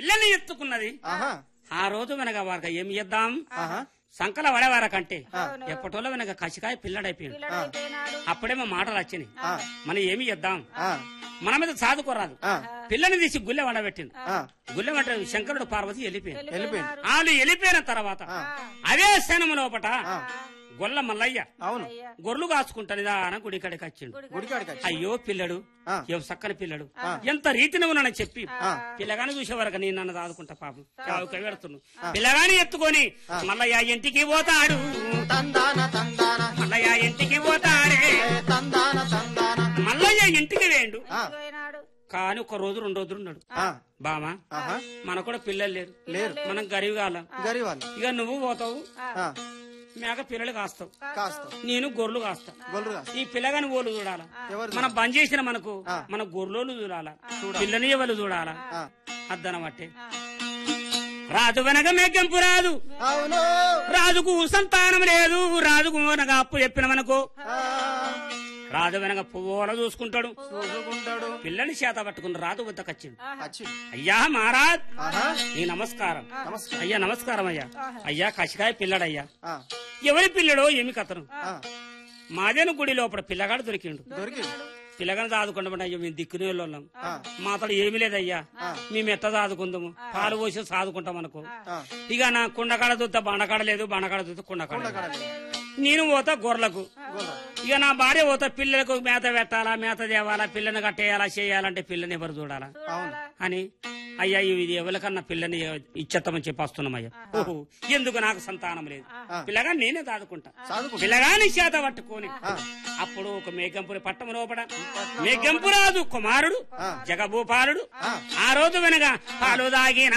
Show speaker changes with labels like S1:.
S1: పిల్లని ఎత్తుకున్నది
S2: ఆహా
S1: ఆ రోజు వెనక వారికి ఏమి చేద్దాం
S2: ఆహా
S1: సంకల వడవారకంటే ఎప్పటోళ్ళ వెనక కసికాయ పిల్లడైపోయింది
S3: పిల్లడైపోయినాడు
S1: అప్పుడేమో మాటలు వచ్చినాయి
S2: ఆ.
S1: మనం ఏమి చేద్దాం
S2: ఆ
S1: మన మీద సాదుకోరాదు
S2: ఆ.
S1: పిల్లని తీసి గుల్లె వండబెట్టింది
S2: ఆ
S1: గుల్లె వంట శంకరుడు పార్వతి వెళ్ళిపోయింది
S2: వెళ్ళిపోయింది
S1: వాళ్ళు వెళ్ళిపోయిన తర్వాత అదే క్షణం లోపట గొల్ల మల్లయ్య
S2: అవును
S1: గొర్రెలు కాచుకుంటాను నిదాన గుడి కాడికి వచ్చిండు
S2: గుడికాడికి వచ్చి
S1: అయ్యో పిల్లడు
S2: ఆ.
S1: ఏం చక్కని పిల్లడు ఎంత రీతిని ఉన్నానని చెప్పి పిల్లగాని చూసే వరకు నేను నన్ను దాదుకుంటా పాపం చావుక పెడుతున్నాను పిల్లగాని ఎత్తుకొని మల్లయ్య ఇంటికి పోతాడు
S2: తందాన తందాన
S1: మల్లయ్య ఇంటికి పోతాడే
S2: ఏ తందాన తందాన
S1: మల్లయ్య ఇంటికి వేయండు
S3: పోయినాడు
S1: కానీ ఒక రోజు రెండు రోజులు ఉన్నాడు
S2: ఆ
S1: బామా
S2: ఆహా
S1: మనకు కూడా పిల్లలు లేరు
S2: లేరు
S1: మనం గరీబ్ కాలం
S2: గరి వాళ్ళు
S1: ఇక నువ్వు పోతావు
S2: ఆ,
S1: మేక పిల్లలు కాస్తావు
S2: కాస్త
S1: నేను గొర్రెలు కాస్తా
S2: గొల్లు కాస్త
S1: ఈ పిల్లగాని ఓలు చూడాలా
S2: ఎవరు
S1: మనం బంద్ చేసిన మనకు మన గొర్రెలు చూడాలా పిల్లని ఎవరు చూడాలా
S2: ఆ.
S1: అద్దనబట్టే రాజు వెనక మేకెంపు రాదు
S2: అవును
S1: రాజుకు సంతానం లేదు రాజుకు వెనక అప్పు చెప్పిన మనకు
S2: ఆ,
S1: రాజు వెనక పువ్వుల చూసుకుంటాడు
S2: చూసుకుంటాడు
S1: పిల్లని చేత పట్టుకుని రాజు వద్దకొచ్చిండు
S2: వచ్చి
S1: అయ్యా మహారాజ్
S2: ఆహా
S1: నీ నమస్కారం
S2: నమస్కారం
S1: అయ్యా నమస్కారం అయ్యా అయ్యా కషికాయ పిల్లడయ్యా
S2: ఆ,
S1: ఎవరి పిల్లడో ఏమి కథను
S2: ఆ,
S1: మాదేను గుడి లోపల పిల్లగాడు దొరికిండు
S2: దొరికింది
S1: పిల్లగాని దాదుకుంటామంటే అయ్యో మేము దిక్కునే వాళ్ళం
S2: ఆ,
S1: మాతడు ఏమి లేదయ్యా మేము ఎట్ట సాదుకుందాము పాలు పోసి సాదుకుంటాం అనుకో
S2: ఆ,
S1: ఇక నా కుండకాడ చూస్తే బండకాడ లేదు బండకాడ చూస్తే కుండకాడ లేదు.
S2: కడగ.
S1: నేను పోతా గొర్రెలకు
S2: గొల్ల.
S1: ఇక నా భార్య పోతా పిల్లలకు మేత పెట్టాలా మేత తేవాలా పిల్లని కట్టేయాలా చేయాలంటే పిల్లని ఎవరు చూడాలా
S2: అవును
S1: అని అయ్యా ఇది ఎవరికన్నా పిల్లని ఇచ్చేస్తామని చెప్పి వస్తున్నామయ్యా ఓహో ఎందుకు నాకు సంతానం లేదు పిల్లగా నేనే దాదుకుంటా
S2: సాదుకుంటా.
S1: పిల్లగాని చేత పట్టుకొని అప్పుడు ఒక మేఘంపురి పట్టం లోపల మేఘంపురాజు కుమారుడు జగభూపాలుడు ఆ రోజు వెనక పాలు దాగిన